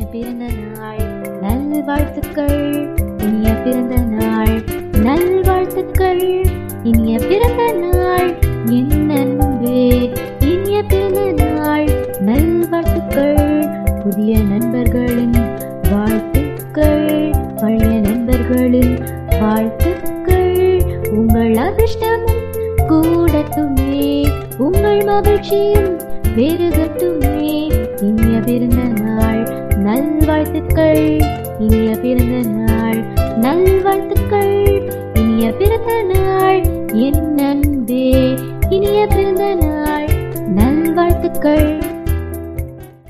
பிறந்த நாள் நல்வாழ்த்துக்கள் இனிய பிறந்த நாள் நல்வாழ்த்துக்கள் இனிய பிறந்த நாள் என் அன்பே இனிய பிறந்த நாள் நல்வாழ்த்துக்கள் புதிய நண்பர்களின் வாழ்த்துக்கள் பழைய நண்பர்களின் வாழ்த்துக்கள் உங்கள் அதிர்ஷ்டமும் கூடட்டுமே உங்கள் மகிழ்ச்சியும் பெருகட்டுமே இனிய பிறந்த நாள் நல்வாழ்த்துக்கள் இனிய பிறந்த நாள் நல்வாழ்த்துக்கள் இனிய பிறந்த நாள் என் அன்பே இனிய பிறந்த நாள் நல்வாழ்த்துக்கள்